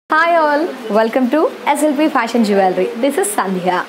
Hi all, welcome to SLP Fashion Jewelry. This is Sandhya.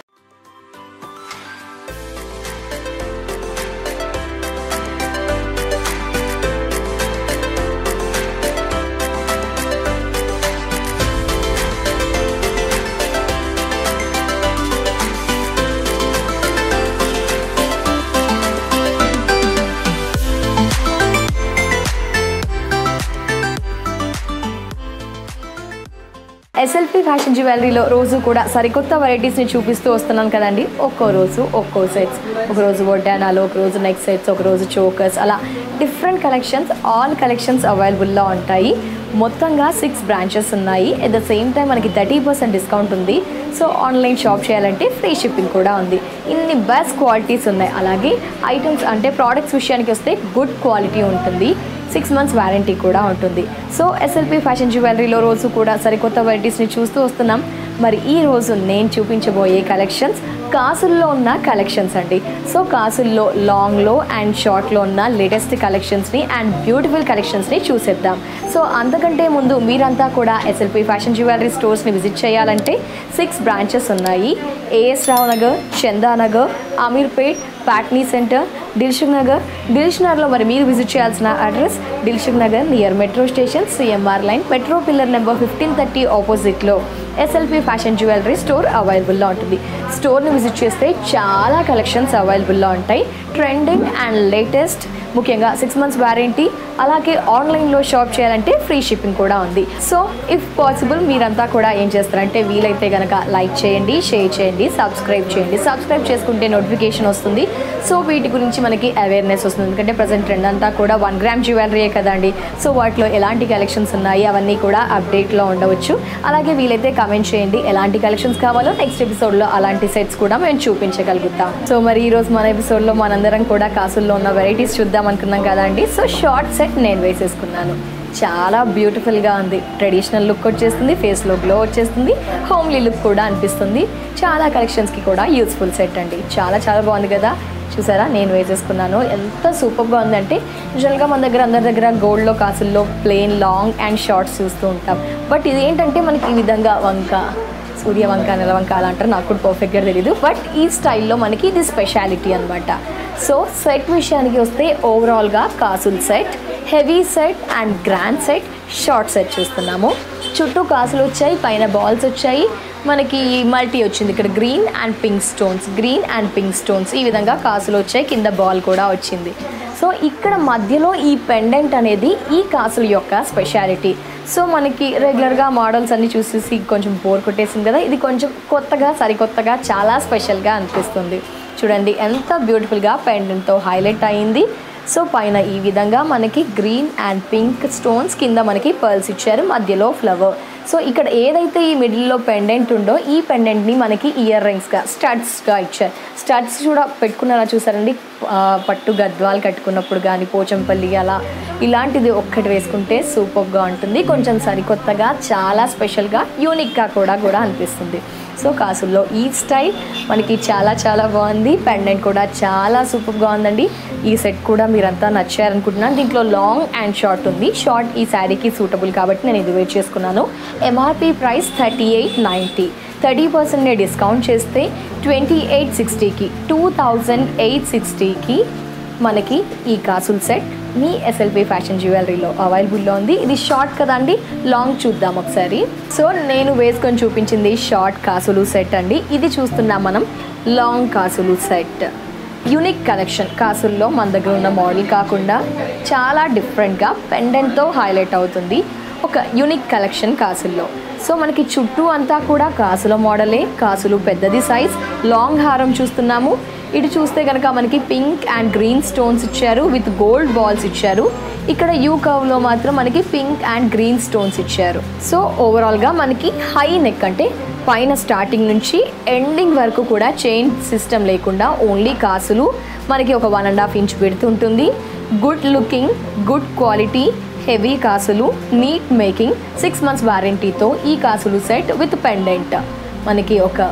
SLP fashion జ్యువెలరీలో రోజు కూడా సరికొత్త వెరైటీస్ని చూపిస్తూ వస్తున్నాను కదండి ఒక్కో రోజు ఒక్కో సెట్స్ ఒక రోజు వడ్డానాలు ఒక రోజు నెక్ సెట్స్ ఒక రోజు చోకర్స్ అలా డిఫరెంట్ కలెక్షన్స్ ఆల్ కలెక్షన్స్ అవైలబుల్లో ఉంటాయి మొత్తంగా సిక్స్ బ్రాంచెస్ ఉన్నాయి ఎట్ ద సేమ్ టైం మనకి థర్టీ పర్సెంట్ డిస్కౌంట్ ఉంది సో ఆన్లైన్ షాప్ చేయాలంటే ఫ్రీ షిప్పింగ్ కూడా ఉంది ఇన్ని బెస్ట్ క్వాలిటీస్ ఉన్నాయి అలాగే ఐటమ్స్ అంటే ప్రోడక్ట్స్ విషయానికి వస్తే గుడ్ క్వాలిటీ ఉంటుంది సిక్స్ మంత్స్ వారంటీ కూడా ఉంటుంది సో ఎస్ఎల్పి ఫ్యాషన్ జ్యువెలరీలో రోజు కూడా సరికొత్త వెరైటీస్ని చూస్తూ వస్తున్నాం మరి ఈ రోజు నేను చూపించబోయే కలెక్షన్స్ కాసుల్లో ఉన్న కలెక్షన్స్ అండి సో కాసుల్లో లాంగ్లో అండ్ షార్ట్లో ఉన్న లేటెస్ట్ కలెక్షన్స్ని అండ్ బ్యూటిఫుల్ కలెక్షన్స్ని చూసేద్దాం సో అంతకంటే ముందు మీరంతా కూడా ఎస్ఎల్పి ఫ్యాషన్ జ్యువెలరీ స్టోర్స్ని విజిట్ చేయాలంటే సిక్స్ బ్రాంచెస్ ఉన్నాయి ఏఎస్ రావు నగర్ చందానగర్ అమీర్పేట్ పాట్నీ సెంటర్ దిల్షుక్ నగర్ దిల్షుక్ నగర్లో మరి మీరు విజిట్ చేయాల్సిన address Dilsukh Nagar near metro station CMR line metro pillar number fifteen thirty ఆపోజిట్లో ఎస్ఎల్పి ఫ్యాషన్ జ్యువెలరీ స్టోర్ అవైలబుల్లో ఉంటుంది స్టోర్ని విజిట్ చేస్తే చాలా కలెక్షన్స్ అవైలబుల్లో ఉంటాయి ట్రెండింగ్ అండ్ లేటెస్ట్ ముఖ్యంగా సిక్స్ మంత్స్ వారంటీ అలాగే ఆన్లైన్లో షాప్ చేయాలంటే ఫ్రీ షిప్పింగ్ కూడా ఉంది సో ఇఫ్ పాసిబుల్ మీరంతా కూడా ఏం చేస్తారంటే వీలైతే కనుక లైక్ చేయండి షేర్ చేయండి సబ్స్క్రైబ్ చేయండి సబ్స్క్రైబ్ చేసుకుంటే నోటిఫికేషన్ వస్తుంది సో వీటి గురించి మనకి అవేర్నెస్ వస్తుంది ఎందుకంటే ప్రజెంట్ ట్రెండ్ అంతా కూడా వన్ గ్రామ్ జ్యువెలరీయే కదండి సో వాటిలో ఎలాంటి కలెక్షన్స్ ఉన్నాయి అవన్నీ కూడా అప్డేట్లో ఉండవచ్చు అలాగే వీలైతే కమెంట్ చేయండి ఎలాంటి కలెక్షన్స్ కావాలో నెక్స్ట్ ఎపిసోడ్లో అలాంటి సెట్స్ కూడా మేము చూపించగలుగుతాం సో మరి ఈరోజు మన ఎపిసోడ్లో మనందరం కూడా కాసుల్లో ఉన్న వెరైటీస్ చూద్దాం అనుకున్నాం కదండి సో షార్ట్ సెట్ నేను వేసేసుకున్నాను చాలా బ్యూటిఫుల్గా ఉంది ట్రెడిషనల్ లుక్ వచ్చేస్తుంది ఫేస్లో గ్లో వచ్చేస్తుంది హోమ్లీ లుక్ కూడా అనిపిస్తుంది చాలా కలెక్షన్స్కి కూడా యూస్ఫుల్ సెట్ అండి చాలా చాలా బాగుంది కదా చూసారా నేను వేసేసుకున్నాను ఎంత సూపర్గా ఉందంటే యూజువల్గా మన దగ్గర అందరి దగ్గర గోల్డ్లో కాసుల్లో ప్లెయిన్ లాంగ్ అండ్ షార్ట్స్ చూస్తూ ఉంటాం బట్ ఇదేంటంటే మనకి ఈ విధంగా వంక సూర్య వంక నెల వంక అలా అంటారు నాకు కూడా పర్ఫెక్ట్గా తెలియదు బట్ ఈ స్టైల్లో మనకి ఇది స్పెషాలిటీ అనమాట సో సెట్ విషయానికి వస్తే ఓవరాల్గా కాసుల్ set heavy set and grand set short set చూస్తున్నాము చుట్టూ కాసులు వచ్చాయి పైన బాల్స్ వచ్చాయి మనకి మల్టీ వచ్చింది ఇక్కడ green and pink stones green and pink stones ఈ విధంగా కాసులు వచ్చాయి కింద బాల్ కూడా వచ్చింది సో ఇక్కడ మధ్యలో ఈ పెండెంట్ అనేది ఈ కాసుల యొక్క స్పెషాలిటీ సో మనకి రెగ్యులర్గా మోడల్స్ అన్ని చూసేసి కొంచెం బోర్ కొట్టేసింది కదా ఇది కొంచెం కొత్తగా సరికొత్తగా చాలా స్పెషల్గా అనిపిస్తుంది చూడండి ఎంత బ్యూటిఫుల్గా పెండెంట్తో హైలైట్ అయింది సో పైన ఈ విధంగా మనకి గ్రీన్ అండ్ పింక్ స్టోన్స్ కింద మనకి పర్ల్స్ ఇచ్చారు మధ్యలో ఫ్లవర్ సో ఇక్కడ ఏదైతే ఈ మిడిల్లో పెండెంట్ ఉందో ఈ పెండెంట్ని మనకి ఇయర్ రింగ్స్గా స్టడ్స్గా ఇచ్చారు స్టడ్స్ కూడా పెట్టుకున్నారా చూసారండి ఆ, పట్టు గద్వాలు కట్టుకున్నప్పుడు కానీ పోచంపల్లి అలా ఇలాంటిది ఒక్కటి వేసుకుంటే సూపర్గా ఉంటుంది కొంచెం సరికొత్తగా చాలా స్పెషల్గా యూనిక్గా కూడా కూడా అనిపిస్తుంది సో కాసుల్లో ఈ స్టైల్ మనకి చాలా చాలా బాగుంది పెండెంట్ కూడా చాలా సూపర్గా ఉందండి ఈ సెట్ కూడా మీరంతా నచ్చారనుకుంటున్నాను దీంట్లో లాంగ్ అండ్ షార్ట్ ఉంది షార్ట్ ఈ శారీకి సూటబుల్ కాబట్టి నేను ఇది వెయిట్ చేసుకున్నాను MRP price thirty eight ninety thirty percent discount చేస్తే ట్వంటీ ఎయిట్ సిక్స్టీకి టూ థౌజండ్ ఎయిట్ సిక్స్టీకి మనకి ఈ కాసుల్ సెట్ మీ ఎస్ఎల్పి ఫ్యాషన్ జ్యువెలరీలో అవైలబుల్లో ఉంది ఇది షార్ట్ కదండి లాంగ్ చూద్దాం ఒకసారి సో నేను వేసుకొని చూపించింది షార్ట్ కాసులు సెట్ అండి ఇది చూస్తున్నాం మనం లాంగ్ కాసులు సెట్ యూనిక్ కలెక్షన్ కాసుల్లో మన దగ్గర ఉన్న మోడల్ కాకుండా చాలా డిఫరెంట్గా పెండెంట్తో హైలైట్ అవుతుంది ఒక యూనిక్ కలెక్షన్ కాసుల్లో సో మనకి చుట్టూ అంతా కూడా కాసుల మోడలే కాసులు పెద్దది సైజ్ లాంగ్ హారం చూస్తున్నాము ఇటు చూస్తే కనుక మనకి పింక్ అండ్ గ్రీన్ స్టోన్స్ ఇచ్చారు విత్ గోల్డ్ బాల్స్ ఇచ్చారు ఇక్కడ యూ కర్వ్లో మాత్రం మనకి పింక్ అండ్ గ్రీన్ స్టోన్స్ ఇచ్చారు సో ఓవరాల్గా మనకి హై నెక్ అంటే పైన స్టార్టింగ్ నుంచి ఎండింగ్ వరకు కూడా చైన్ సిస్టమ్ లేకుండా ఓన్లీ కాసులు మనకి ఒక వన్ అండ్ హాఫ్ ఇంచ్ పెడుతుంటుంది good looking good quality heavy కాసులు నీట్ మేకింగ్ సిక్స్ మంత్స్ వారంటీతో ఈ కాసులు సెట్ విత్ పెండెంట్ మనకి ఒక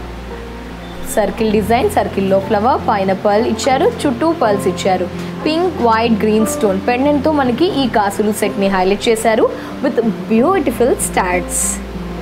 సర్కిల్ డిజైన్ సర్కిల్లో ఫ్లవర్ పైన పర్ల్ ఇచ్చారు చుట్టూ పర్ల్స్ ఇచ్చారు పింక్ వైట్ గ్రీన్ స్టోన్ పెండెంట్తో మనకి ఈ కాసులు సెట్ని హైలైట్ చేశారు విత్ బ్యూటిఫుల్ స్టార్ట్స్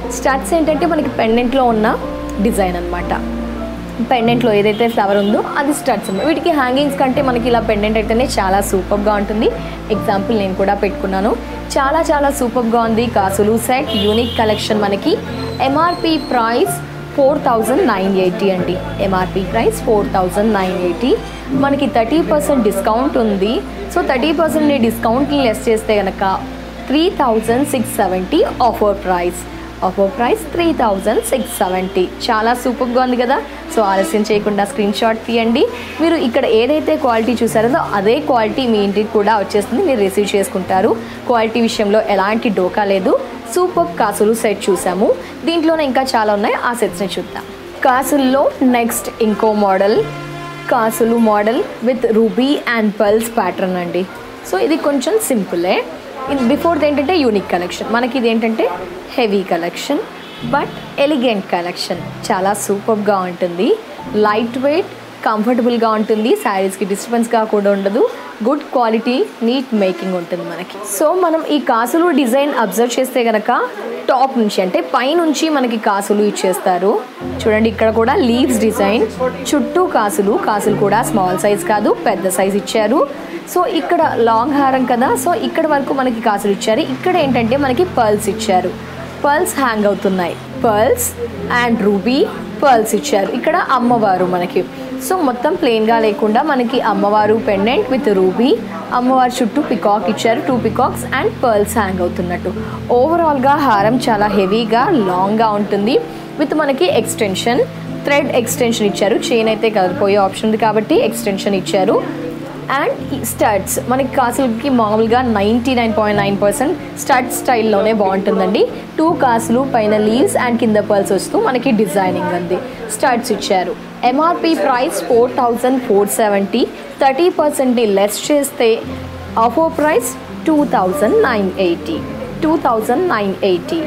స్టడ్స్ ఏంటంటే మనకి పెండెంట్లో ఉన్న డిజైన్ అనమాట పెండెంట్లో ఏదైతే ఫ్లవర్ ఉందో అది స్టడ్స్ ఉన్నాయి వీటికి హ్యాంగింగ్స్ కంటే మనకి ఇలా పెండెంట్ అయితేనే చాలా సూపర్గా ఉంటుంది ఎగ్జాంపుల్ నేను కూడా పెట్టుకున్నాను చాలా చాలా సూపర్గా ఉంది కాసులు సెట్ యూనిక్ కలెక్షన్ మనకి MRP price four thousand nine eighty అండి MRP price four thousand nine eighty మనకి థర్టీ పర్సెంట్ డిస్కౌంట్ ఉంది సో థర్టీ పర్సెంట్ డిస్కౌంట్ని లెస్ చేస్తే కనుక three thousand six seventy offer price offer price three thousand six seventy చాలా సూపర్గా ఉంది కదా సో ఆలస్యం చేయకుండా స్క్రీన్ షాట్ తీయండి మీరు ఇక్కడ ఏదైతే క్వాలిటీ చూసారో అదే క్వాలిటీ మీ ఇంటికి కూడా వచ్చేస్తుంది మీరు రిసీవ్ చేసుకుంటారు క్వాలిటీ విషయంలో ఎలాంటి డోకా లేదు సూపర్ కాసులు సెట్ చూసాము దీంట్లోనే ఇంకా చాలా ఉన్నాయి ఆ సెట్స్ని చూద్దాం కాసుల్లో నెక్స్ట్ ఇంకో మోడల్ కాసులు model with ruby and pearls pattern అండి సో ఇది కొంచెం సింపులే ఇది బిఫోర్ ఏంటంటే యూనిక్ కలెక్షన్ మనకి ఇది ఏంటంటే heavy collection but elegant collection చాలా సూపర్గా ఉంటుంది లైట్ వెయిట్ కంఫర్టబుల్గా ఉంటుంది శారీస్కి డిస్టర్బెన్స్గా కూడా ఉండదు గుడ్ క్వాలిటీ నీట్ మేకింగ్ ఉంటుంది మనకి సో మనం ఈ కాసులు డిజైన్ అబ్జర్వ్ చేస్తే గనక టాప్ నుంచి అంటే పైనుంచి మనకి కాసులు ఇచ్చేస్తారు చూడండి ఇక్కడ కూడా లీవ్స్ డిజైన్ చుట్టూ కాసులు కాసులు కూడా స్మాల్ సైజ్ కాదు పెద్ద సైజ్ ఇచ్చారు సో ఇక్కడ లాంగ్ హారం కదా సో ఇక్కడ వరకు మనకి కాసులు ఇచ్చారు ఇక్కడ ఏంటంటే మనకి పర్ల్స్ ఇచ్చారు పర్ల్స్ హ్యాంగ్ అవుతున్నాయి పర్ల్స్ అండ్ రూబీ పర్ల్స్ ఇచ్చారు ఇక్కడ అమ్మవారు మనకి సో మొత్తం ప్లెయిన్గా లేకుండా మనకి అమ్మవారు పెండెంట్ విత్ రూబీ అమ్మవారి చుట్టూ పికాక్ ఇచ్చారు two peacocks and pearls hang అవుతున్నట్టు ఓవరాల్గా హారం చాలా హెవీగా లాంగ్గా ఉంటుంది విత్ మనకి ఎక్స్టెన్షన్ థ్రెడ్ ఎక్స్టెన్షన్ ఇచ్చారు చైన్ అయితే కదిలిపోయే ఆప్షన్ ఉంది కాబట్టి ఎక్స్టెన్షన్ ఇచ్చారు అండ్ స్టడ్స్ మనకి కాసులకి మామూలుగా ninety nine point nine percent stud స్టైల్లోనే బాగుంటుందండి టూ కాసులు పైన లీవ్స్ అండ్ కింద పర్ల్స్ వస్తూ మనకి డిజైనింగ్ ఉంది స్టడ్స్ ఇచ్చారు MRP price four thousand four seventy thirty పర్సెంట్ని లెస్ చేస్తే offer price two thousand nine eighty two thousand nine eighty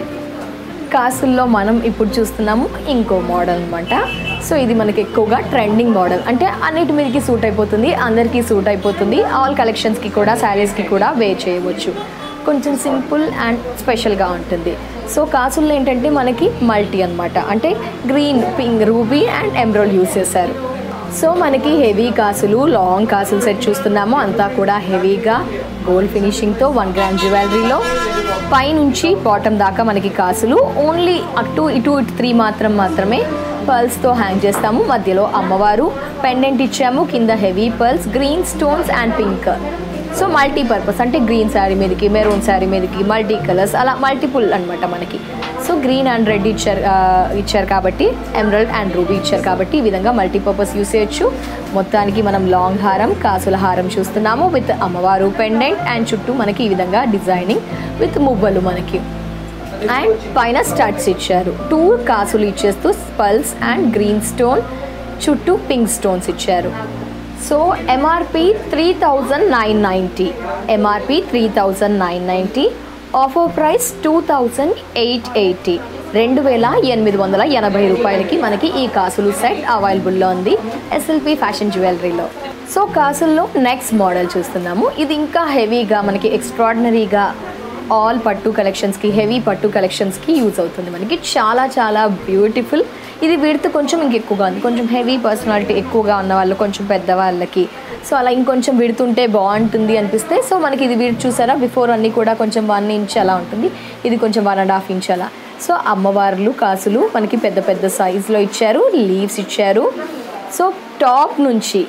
కాసుల్లో మనం ఇప్పుడు చూస్తున్నాము ఇంకో మోడల్ అనమాట సో ఇది మనకి ఎక్కువగా ట్రెండింగ్ మోడల్ అంటే అన్నిటి మీదకి సూట్ అయిపోతుంది అందరికీ సూట్ అయిపోతుంది ఆల్ కలెక్షన్స్కి కూడా శారీస్కి కూడా వేర్ చేయవచ్చు కొంచెం సింపుల్ అండ్ స్పెషల్గా ఉంటుంది సో కాసుల్లో ఏంటంటే మనకి మల్టీ అనమాట అంటే green pink ruby and emerald use చేశారు సో మనకి హెవీ కాసులు లాంగ్ కాసులు సెట్ చూస్తున్నాము అంతా కూడా హెవీగా గోల్డ్ ఫినిషింగ్తో వన్ గ్రామ్ జ్యువెలరీలో పైనుంచి బాటమ్ దాకా మనకి కాసులు ఓన్లీ అటు ఇటు ఇటు త్రీ మాత్రం మాత్రమే పర్ల్స్తో హ్యాంగ్ చేస్తాము మధ్యలో అమ్మవారు పెండెంట్ ఇచ్చాము కింద heavy pearls green stones and pink so multi purpose అంటే గ్రీన్ శారీ మీదకి మెరూన్ శారీ మీదకి మల్టీ కలర్స్ అలా మల్టిపుల్ అనమాట మనకి సో గ్రీన్ అండ్ రెడ్ ఇచ్చారు ఆ, ఇచ్చారు కాబట్టి ఎమరల్డ్ అండ్ రూబీ ఇచ్చారు కాబట్టి ఈ విధంగా మల్టీపర్పస్ యూస్ చేయొచ్చు మొత్తానికి మనం లాంగ్ హారం కాసుల హారం చూస్తున్నాము విత్ అమ్మవారు పెండెంట్ అండ్ చుట్టూ మనకి ఈ విధంగా డిజైనింగ్ విత్ మువ్వలు మనకి అండ్ పైన స్టడ్స్ ఇచ్చారు టూ కాసులు ఇచ్చేస్తూ పల్స్ అండ్ గ్రీన్ స్టోన్ చుట్టూ పింక్ స్టోన్స్ ఇచ్చారు so MRP three thousand nine ninety MRP three thousand nine ninety offer price two thousand eight eighty రెండు వేల ఎనిమిది వందల ఎనభై రూపాయలకి మనకి ఈ కాసులు సెట్ అవైలబుల్లో ఉంది ఎస్ఎల్పి ఫ్యాషన్ జ్యువెలరీలో సో కాసుల్లో నెక్స్ట్ మోడల్ చూస్తున్నాము ఇది ఇంకా హెవీగా మనకి ఎక్స్ట్రాడినరీగా ఆల్ పట్టు కలెక్షన్స్కి హెవీ పట్టు కలెక్షన్స్కి యూజ్ అవుతుంది మనకి చాలా చాలా బ్యూటిఫుల్ ఇది వీడితో కొంచెం ఇంకెక్కువగా ఉంది కొంచెం హెవీ పర్సనాలిటీ ఎక్కువగా ఉన్న వాళ్ళు కొంచెం పెద్దవాళ్ళకి సో అలా ఇంకొంచెం విడుతుంటే బాగుంటుంది అనిపిస్తే సో మనకి ఇది వీడి చూసారా బిఫోర్ అన్నీ కూడా కొంచెం వన్ ఇంచ్ అలా ఉంటుంది ఇది కొంచెం వన్ అండ్ హాఫ్ ఇంచ్ అలా సో అమ్మవార్లు కాసులు మనకి పెద్ద పెద్ద సైజులో ఇచ్చారు లీవ్స్ ఇచ్చారు సో టాప్ నుంచి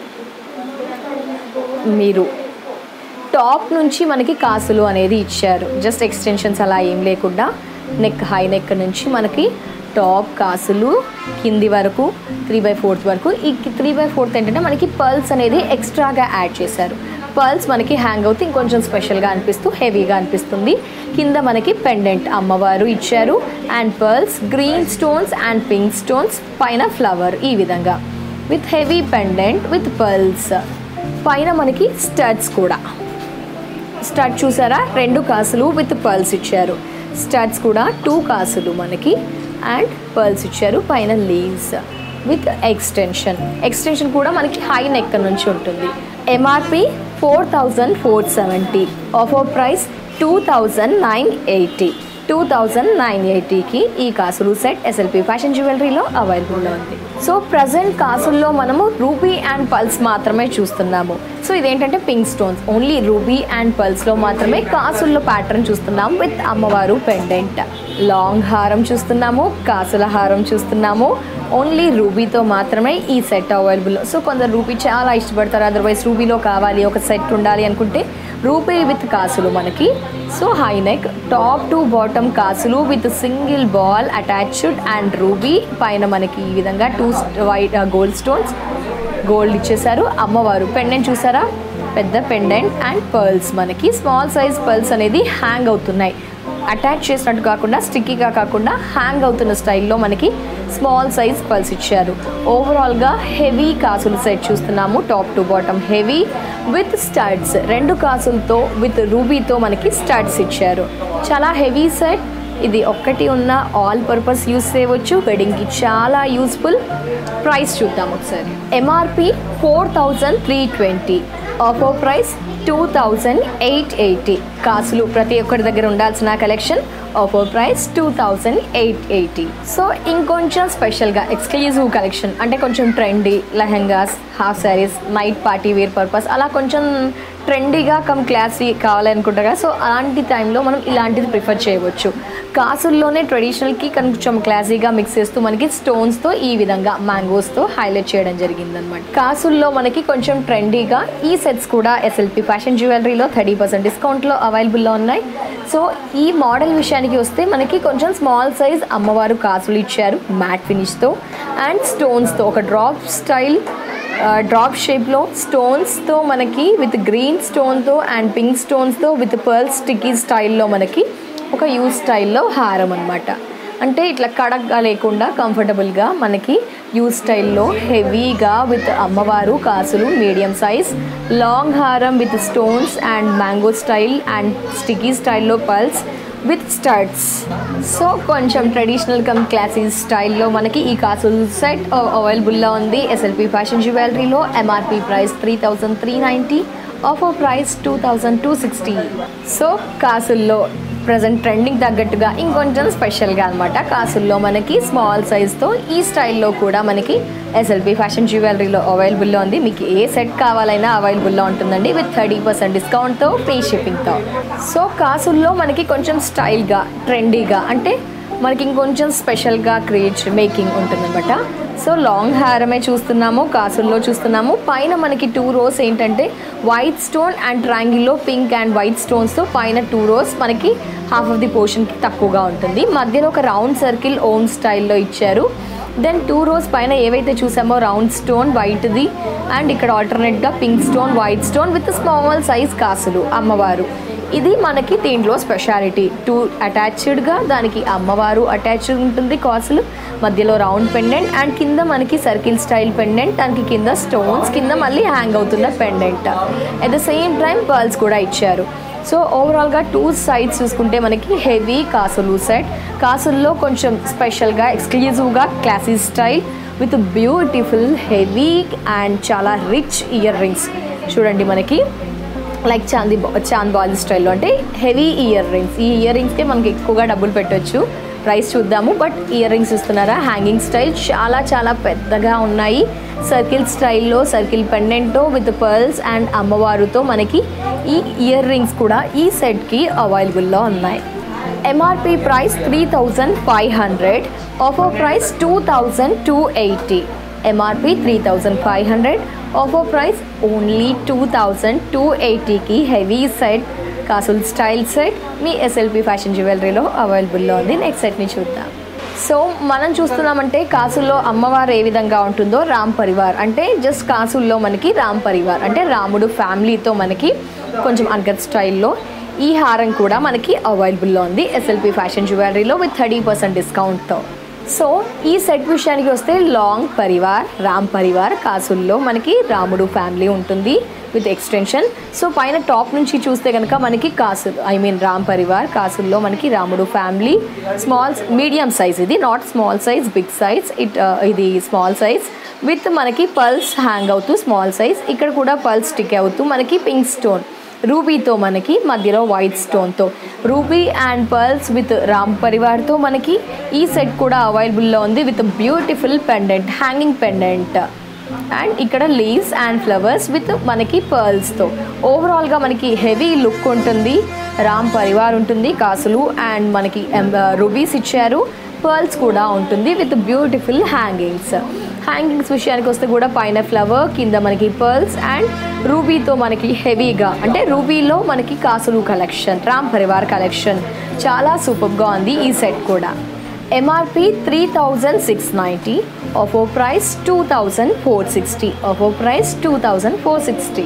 మీరు టాప్ నుంచి మనకి కాసులు అనేది ఇచ్చారు జస్ట్ ఎక్స్టెన్షన్స్ అలా ఏం లేకుండా నెక్ హై నెక్ నుంచి మనకి టాప్ కాసులు కింది వరకు త్రీ బై ఫోర్త్ వరకు ఈ త్రీ బై ఫోర్త్ ఏంటంటే మనకి పర్ల్స్ అనేది ఎక్స్ట్రాగా యాడ్ చేశారు పర్ల్స్ మనకి హ్యాంగ్ అవుతే ఇంకొంచెం స్పెషల్గా అనిపిస్తూ హెవీగా అనిపిస్తుంది కింద మనకి పెండెంట్ అమ్మవారు ఇచ్చారు and pearls green stones and pink stones పైన ఫ్లవర్ ఈ విధంగా with heavy pendant with pearls పైన మనకి స్టడ్స్ కూడా స్టడ్ చూసారా రెండు కాసులు విత్ పర్ల్స్ ఇచ్చారు స్టడ్స్ కూడా టూ కాసులు మనకి అండ్ పర్ల్స్ ఇచ్చారు పైన లీవ్స్ విత్ ఎక్స్టెన్షన్ ఎక్స్టెన్షన్ కూడా మనకి హై నెక్ నుంచి ఉంటుంది MRP four thousand four seventy offer price two thousand nine eighty two thousand nine ఎయిటీకి ఈ కాసులు సెట్ ఎస్ఎల్పి ఫ్యాషన్ జ్యువెలరీలో అవైలబుల్లో ఉంది సో ప్రజెంట్ కాసుల్లో మనము రూబీ అండ్ పల్స్ మాత్రమే చూస్తున్నాము సో ఇదేంటంటే pink stones only ruby and పల్స్లో మాత్రమే కాసుల్లో ప్యాటర్న్ చూస్తున్నాము విత్ అమ్మవారు పెండెంట్ లాంగ్ హారం చూస్తున్నాము కాసుల హారం చూస్తున్నాము ఓన్లీ రూబీతో మాత్రమే ఈ సెట్ అవైలబుల్ సో కొందరు రూబీ చాలా ఇష్టపడతారు అదర్వైజ్ రూబీలో కావాలి ఒక సెట్ ఉండాలి అనుకుంటే రూపీ విత్ కాసులు మనకి so high neck top to bottom కాసులు with single ball attached and ruby పైన మనకి ఈ విధంగా two white gold stones gold ఇచ్చేసారు అమ్మవారు పెండెంట్ చూసారా పెద్ద పెండెంట్ అండ్ పర్ల్స్ మనకి స్మాల్ సైజ్ పర్ల్స్ అనేది హ్యాంగ్ అవుతున్నాయి అటాచ్ చేసినట్టు కాకుండా స్టిక్కీగా కాకుండా హ్యాంగ్ అవుతున్న స్టైల్లో మనకి స్మాల్ సైజ్ పల్స్ ఇచ్చారు ఓవరాల్గా హెవీ కాసులు సెట్ చూస్తున్నాము top to bottom heavy with studs రెండు కాసులతో విత్ రూబీతో మనకి స్టడ్స్ ఇచ్చారు చాలా హెవీ సెట్ ఇది ఒక్కటి ఉన్న ఆల్ పర్పస్ యూస్ చేయవచ్చు వెడ్డింగ్కి చాలా యూస్ఫుల్ ప్రైస్ చూద్దాం ఒకసారి MRP four thousand three twenty offer price two thousand eight eighty కాసులు ప్రతి ఒక్కరి దగ్గర ఉండాల్సిన collection offer price two thousand eight eighty so ఇంకొంచెం స్పెషల్గా ఎక్స్క్లూజివ్ కలెక్షన్ అంటే కొంచెం trendy lehengas half saris night party wear purpose అలా కొంచెం ట్రెండీగా కమ్ క్లాసీ కావాలనుకుంటారు కదా సో అలాంటి టైంలో మనం ఇలాంటిది ప్రిఫర్ చేయవచ్చు కాసుల్లోనే ట్రెడిషనల్కి కొంచెం క్లాసీగా మిక్స్ చేస్తూ మనకి స్టోన్స్తో ఈ విధంగా మ్యాంగోస్తో హైలైట్ చేయడం జరిగిందనమాట కాసుల్లో మనకి కొంచెం ట్రెండీగా ఈ సెట్స్ కూడా ఎస్ఎల్పి ఫ్యాషన్ జ్యువెలరీలో థర్టీ పర్సెంట్ డిస్కౌంట్లో అవైలబుల్లో ఉన్నాయి సో ఈ మోడల్ విషయానికి వస్తే మనకి కొంచెం స్మాల్ సైజ్ అమ్మవారు కాసులు ఇచ్చారు మ్యాట్ ఫినిష్తో అండ్ స్టోన్స్తో ఒక డ్రాప్ స్టైల్ డ్రాప్ షేప్లో స్టోన్స్తో మనకి విత్ గ్రీన్ స్టోన్తో అండ్ పింక్ స్టోన్స్తో విత్ పర్ల్ స్టిక్కీ స్టైల్లో మనకి ఒక యూ స్టైల్లో హారం అనమాట అంటే ఇట్లా కడగ్గా లేకుండా కంఫర్టబుల్గా మనకి యూ స్టైల్లో హెవీగా విత్ అమ్మవారు కాసులు మీడియం సైజ్ లాంగ్ హారం with stones and mango style and sticky స్టైల్లో పల్స్ విత్ స్టడ్స్ సో కొంచెం ట్రెడిషనల్ కమ్ క్లాసీ స్టైల్లో మనకి ఈ కాసులు సెట్ అవైలబుల్లో ఉంది ఎస్ఎల్పి ఫ్యాషన్ జ్యువెలరీలో MRP price three thousand three ninety offer price two thousand two sixty so కాసుల్లో ప్రజెంట్ ట్రెండింగ్ తగ్గట్టుగా ఇంకొంచెం స్పెషల్గా అనమాట కాసుల్లో మనకి స్మాల్ సైజ్తో ఈ స్టైల్లో కూడా మనకి ఎస్ఎల్పి ఫ్యాషన్ జ్యువెలరీలో అవైలబుల్లో ఉంది మీకు ఏ సెట్ కావాలైనా అవైలబుల్లో ఉంటుందండి విత్ థర్టీ పర్సెంట్ డిస్కౌంట్తో ఫ్రీ షిప్పింగ్తో సో కాసుల్లో మనకి కొంచెం స్టైల్గా ట్రెండీగా అంటే మనకి ఇంకొంచెం స్పెషల్గా క్రియేట్ మేకింగ్ ఉంటుందన్నమాట సో లాంగ్ హారమే చూస్తున్నాము కాసుల్లో చూస్తున్నాము పైన మనకి టూ రోస్ ఏంటంటే వైట్ స్టోన్ అండ్ ట్రాంగిల్లో పింక్ అండ్ వైట్ స్టోన్స్తో పైన టూ రోస్ మనకి హాఫ్ ఆఫ్ ది పోర్షన్కి తక్కువగా ఉంటుంది మధ్యలో ఒక రౌండ్ సర్కిల్ ఓమ్ స్టైల్లో ఇచ్చారు దెన్ టూ రోస్ పైన ఏవైతే చూసామో రౌండ్ స్టోన్ వైట్ది అండ్ ఇక్కడ ఆల్టర్నేట్గా pink stone white stone with small size కాసులు అమ్మవారు ఇది మనకి దీంట్లో స్పెషాలిటీ టూ అటాచ్డ్గా దానికి అమ్మవారు అటాచ్డ్ ఉంటుంది కాసులు మధ్యలో రౌండ్ పెండెంట్ అండ్ కింద మనకి సర్కిల్ స్టైల్ పెండెంట్ దానికి కింద స్టోన్స్ కింద మళ్ళీ హ్యాంగ్ అవుతున్న pendant at the same time pearls కూడా ఇచ్చారు సో ఓవరాల్గా టూ సైడ్స్ చూసుకుంటే మనకి హెవీ కాసులు సెట్ కాసుల్లో కొంచెం స్పెషల్గా ఎక్స్క్లూజివ్గా classy style with beautiful heavy and చాలా రిచ్ ఇయర్ రింగ్స్ చూడండి మనకి లైక్ చాంది చాంద్ బాల్ స్టైల్లో అంటే హెవీ ఇయర్ రింగ్స్ ఈ ఇయర్ రింగ్స్కే మనకి ఎక్కువగా డబ్బులు పెట్టొచ్చు ప్రైస్ చూద్దాము బట్ ఇయర్ రింగ్స్ ఇస్తున్నారా హ్యాంగింగ్ స్టైల్ చాలా చాలా పెద్దగా ఉన్నాయి సర్కిల్ స్టైల్లో సర్కిల్ పెండెంట్తో విత్ పర్ల్స్ అండ్ అమ్మవారుతో మనకి ఈ ఇయర్ రింగ్స్ కూడా ఈ సెట్కి అవైలబుల్లో ఉన్నాయి MRP price three thousand five hundred offer price two thousand two eighty MRP three thousand five hundred offer price only two thousand two ఎయిటీకి హెవీ సెట్ కాసుల్ స్టైల్ సెట్ మీ ఎస్ఎల్పి ఫ్యాషన్ జ్యువెలరీలో అవైలబుల్లో ఉంది నెక్స్ట్ సెట్ని చూద్దాం సో మనం చూస్తున్నామంటే కాసుల్లో అమ్మవారు ఏ విధంగా ఉంటుందో రామ్ పరివార్ అంటే జస్ట్ కాసుల్లో మనకి రామ్ పరివార్ అంటే రాముడు ఫ్యామిలీతో మనకి కొంచెం అన్గత్ స్టైల్లో ఈ హారం కూడా మనకి అవైలబుల్లో ఉంది ఎస్ఎల్పి ఫ్యాషన్ జ్యువెలరీలో విత్ థర్టీ పర్సెంట్ డిస్కౌంట్తో సో ఈ సెట్ విషయానికి వస్తే లాంగ్ పరివార్ రామ్ పరివార్ కాసుల్లో మనకి రాముడు ఫ్యామిలీ ఉంటుంది విత్ ఎక్స్టెన్షన్ సో పైన టాప్ నుంచి చూస్తే కనుక మనకి కాసు ఐ మీన్ రామ్ పరివార్ కాసుల్లో మనకి రాముడు ఫ్యామిలీ స్మాల్ మీడియం సైజ్ ఇది not small size big size it ఇది స్మాల్ సైజ్ విత్ మనకి పల్స్ హ్యాంగ్ అవుతూ స్మాల్ సైజ్ ఇక్కడ కూడా పల్స్ స్టిక్ అవుతూ మనకి పింక్ స్టోన్ రూబీతో మనకి మధ్యలో వైట్ స్టోన్తో ruby and pearls with Ram పరివార్తో మనకి ఈ సెట్ కూడా అవైలబుల్లో ఉంది with beautiful pendant hanging pendant and ఇక్కడ లీవ్స్ అండ్ ఫ్లవర్స్ విత్ మనకి పర్ల్స్తో ఓవరాల్గా మనకి హెవీ లుక్ ఉంటుంది రామ్ పరివార్ ఉంటుంది కాసులు అండ్ మనకి రుబీస్ ఇచ్చారు పర్ల్స్ కూడా ఉంటుంది విత్ బ్యూటిఫుల్ హ్యాంగింగ్స్ హ్యాంగింగ్స్ విషయానికి వస్తే కూడా పైన ఫ్లవర్ కింద మనకి పర్ల్స్ అండ్ రూబీతో మనకి హెవీగా అంటే రూబీలో మనకి కాసులు కలెక్షన్ రామ్ పరివార్ కలెక్షన్ చాలా సూపర్గా ఉంది ఈ సెట్ కూడా MRP three thousand six ninety offer price two thousand four sixty offer price two thousand four sixty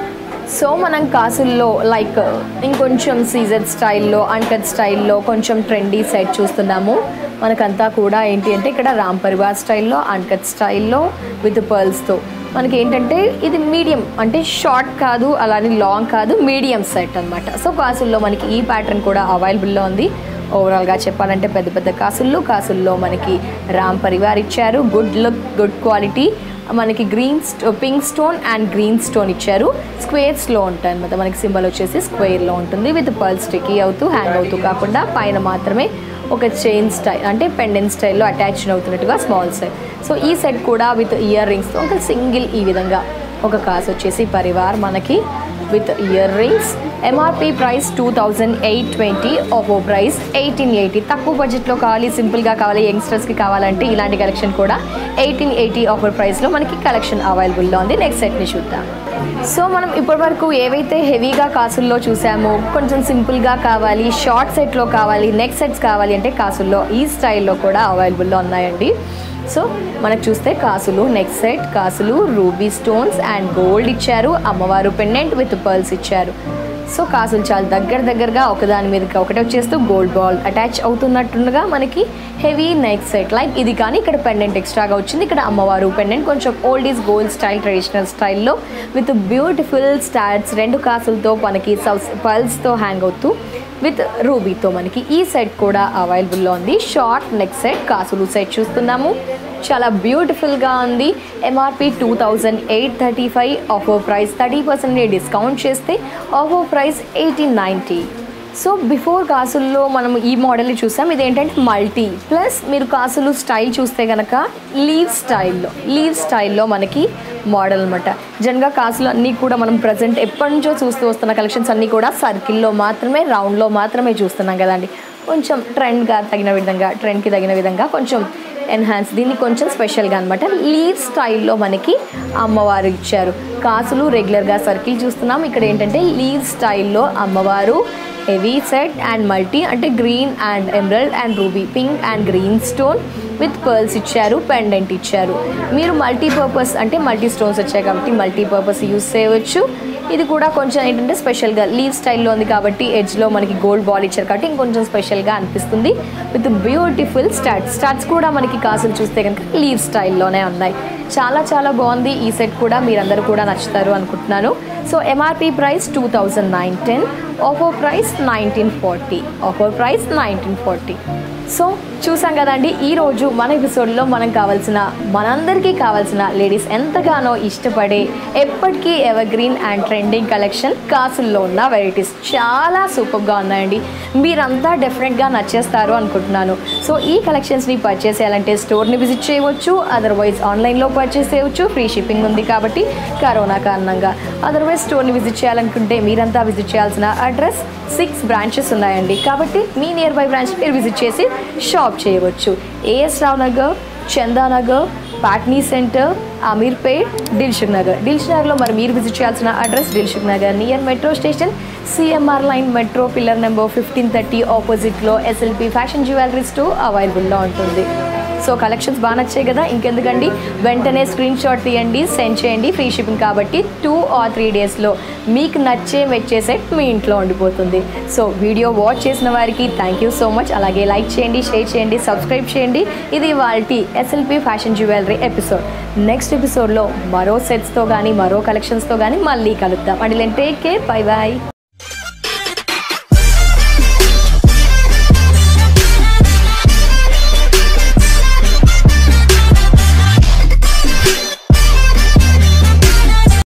so మనం కాసుల్లో లైక్ ఇంకొంచెం సీజన్ స్టైల్లో అన్కట్ స్టైల్లో కొంచెం ట్రెండీ సెట్ చూస్తున్నాము మనకంతా కూడా ఏంటి అంటే ఇక్కడ రామ్ పరివార్ స్టైల్లో అన్కట్ స్టైల్లో విత్ పర్ల్స్తో మనకి ఏంటంటే ఇది మీడియం అంటే షార్ట్ కాదు అలానే లాంగ్ కాదు మీడియం సెట్ అనమాట సో కాసుల్లో మనకి ఈ ప్యాటర్న్ కూడా అవైలబుల్లో ఉంది ఓవరాల్గా చెప్పాలంటే పెద్ద పెద్ద కాసుల్లో కాసుల్లో మనకి రామ్ పరివార్ ఇచ్చారు గుడ్ లుక్ గుడ్ క్వాలిటీ మనకి green stone pink stone and green stone ఇచ్చారు స్క్వేర్స్లో ఉంటాయి అనమాట మనకి సింబల్ వచ్చేసి స్క్వేర్లో ఉంటుంది విత్ పర్ల్ స్టిక్కీ అవుతూ హ్యాంగ్ అవుతూ కాకుండా పైన మాత్రమే ఒక చైన్ స్టైల్ అంటే పెండెంట్ స్టైల్లో అటాచ్ అవుతున్నట్టుగా స్మాల్ సెట్ సో ఈ సెట్ కూడా విత్ ఇయర్ రింగ్స్తో ఒక సింగిల్ ఈ విధంగా ఒక కాసు వచ్చేసి పరివార్ మనకి with ear rings MRP price two thousand eight twenty Oppo price eighteen eighty తక్కువ బడ్జెట్లో కావాలి సింపుల్గా కావాలి యంగ్స్టర్స్కి కావాలంటే ఇలాంటి కలెక్షన్ కూడా ఎయిటీన్ ఎయిటీ ఆఫర్ ప్రైస్లో మనకి కలెక్షన్ అవైలబుల్లో ఉంది నెక్స్ట్ సెట్ని చూద్దాం సో మనం ఇప్పటివరకు ఏవైతే హెవీగా కాసుల్లో చూసామో కొంచెం సింపుల్గా కావాలి షార్ట్ సెట్లో కావాలి నెక్ సెట్స్ కావాలి అంటే కాసుల్లో ఈ స్టైల్లో కూడా అవైలబుల్లో ఉన్నాయండి సో మనకు చూస్తే కాసులు నెక్ సెట్ కాసులు రూబీ స్టోన్స్ అండ్ గోల్డ్ ఇచ్చారు అమ్మవారు పెండెంట్ విత్ పర్ల్స్ ఇచ్చారు సో కాసులు చాలా దగ్గర దగ్గరగా ఒకదాని మీదకి ఒకటి వచ్చేస్తూ గోల్డ్ బాల్ అటాచ్ అవుతున్నట్టుగా మనకి హెవీ నెక్ సెట్ లైక్ ఇది కానీ ఇక్కడ పెండెంట్ ఎక్స్ట్రాగా వచ్చింది ఇక్కడ అమ్మవారు పెండెంట్ కొంచెం old is gold style traditional స్టైల్లో విత్ బ్యూటిఫుల్ స్టార్ట్స్ రెండు కాసులతో మనకి సౌస్ పర్ల్స్తో హ్యాంగ్ అవుతూ విత్ రూబీతో మనకి ఈ సెట్ కూడా అవైలబుల్లో ఉంది షార్ట్ నెక్ సెట్ కాసులు సెట్ చూస్తున్నాము చాలా బ్యూటిఫుల్గా ఉంది MRP two thousand eight thirty five offer price thirty percent discount చేస్తే offer price eighteen ninety so before కాసుల్లో మనం ఈ మోడల్ని చూసాం ఇదేంటంటే మల్టీ ప్లస్ మీరు కాసులు స్టైల్ చూస్తే కనుక లీవ్ స్టైల్లో లీవ్ స్టైల్లో మనకి మోడల్ అనమాట జనగా కాసులు అన్నీ కూడా మనం ప్రజెంట్ ఎప్పటి నుంచో చూస్తూ వస్తున్న కలెక్షన్స్ అన్నీ కూడా సర్కిల్లో మాత్రమే రౌండ్లో మాత్రమే చూస్తున్నాం కదండి కొంచెం ట్రెండ్గా తగిన విధంగా ట్రెండ్కి తగిన విధంగా కొంచెం ఎన్హాన్స్ దీన్ని కొంచెం స్పెషల్గా అనమాట లీవ్ స్టైల్లో మనకి అమ్మవారు ఇచ్చారు కాసులు రెగ్యులర్గా సర్కిల్ చూస్తున్నాం ఇక్కడ ఏంటంటే లీవ్ స్టైల్లో అమ్మవారు హెవీ సెట్ అండ్ మల్టీ అంటే green and emerald and ruby pink and green stone with pearls ఇచ్చారు పెండెంట్ ఇచ్చారు మీరు మల్టీపర్పస్ అంటే మల్టీ స్టోన్స్ వచ్చాయి కాబట్టి మల్టీపర్పస్ యూస్ చేయవచ్చు ఇది కూడా కొంచెం ఏంటంటే స్పెషల్గా లీవ్ స్టైల్లో ఉంది కాబట్టి ఎడ్జ్లో మనకి గోల్డ్ బాల్ ఇచ్చారు కాబట్టి ఇంకొంచెం స్పెషల్గా అనిపిస్తుంది విత్ బ్యూటిఫుల్ స్టార్ట్స్ స్టార్ట్స్ కూడా మనకి కాసులు చూస్తే కనుక లీవ్ స్టైల్లోనే ఉన్నాయి చాలా చాలా బాగుంది ఈ సెట్ కూడా మీరందరూ కూడా నచ్చుతారు అనుకుంటున్నాను so MRP price two thousand nine ten offer price nineteen forty offer price nineteen forty so చూసాం కదండి ఈరోజు మన ఎపిసోడ్లో మనం కావాల్సిన మనందరికీ కావాల్సిన లేడీస్ ఎంతగానో ఇష్టపడే ఎప్పటికీ ever green and trending collection కాసుల్లో ఉన్న వెరైటీస్ చాలా సూపర్గా ఉన్నాయండి మీరంతా డెఫినెట్గా నచ్చేస్తారు అనుకుంటున్నాను సో ఈ కలెక్షన్స్ని పర్చేస్ చేయాలంటే స్టోర్ని విజిట్ చేయవచ్చు అదర్వైజ్ ఆన్లైన్లో పర్చేస్ చేయవచ్చు ఫ్రీ షిప్పింగ్ ఉంది కాబట్టి కరోనా కారణంగా అదర్వైజ్ స్టోర్ని విజిట్ చేయాలనుకుంటే మీరంతా విజిట్ చేయాల్సిన అడ్రస్ సిక్స్ బ్రాంచెస్ ఉన్నాయండి కాబట్టి మీ నియర్ బై బ్రాంచ్ మీరు విజిట్ చేసి షాప్ చేయవచ్చు ఏఎస్ రావు నగర్ చందానగర్ పాట్నీ సెంటర్ అమీర్పేట్ దిల్షుక్ నగర్ దిల్షుక్ నగర్లో మరి మీరు విజిట్ చేయాల్సిన address Dilsukh Nagar near metro station CMR line metro pillar number fifteen thirty ఆపోజిట్లో ఎస్ఎల్పి ఫ్యాషన్ జ్యువెలరీ స్టోర్ అవైలబుల్లో ఉంటుంది సో కలెక్షన్స్ బాగా నచ్చాయి కదా ఇంకెందుకండి వెంటనే స్క్రీన్ షాట్ తీయండి సెండ్ చేయండి ఫ్రీ షిప్పింగ్ కాబట్టి టూ ఆర్ త్రీ డేస్లో మీకు నచ్చే మెచ్చే సెట్ మీ ఇంట్లో ఉండిపోతుంది సో వీడియో వాచ్ చేసిన వారికి థ్యాంక్ యూ సో మచ్ అలాగే లైక్ చేయండి షేర్ చేయండి సబ్స్క్రైబ్ చేయండి ఇది వాళ్ళ SLP fashion jewellery episode next ఎపిసోడ్లో మరో సెట్స్తో కానీ మరో కలెక్షన్స్తో కానీ మళ్ళీ కలుద్దాం and take care bye bye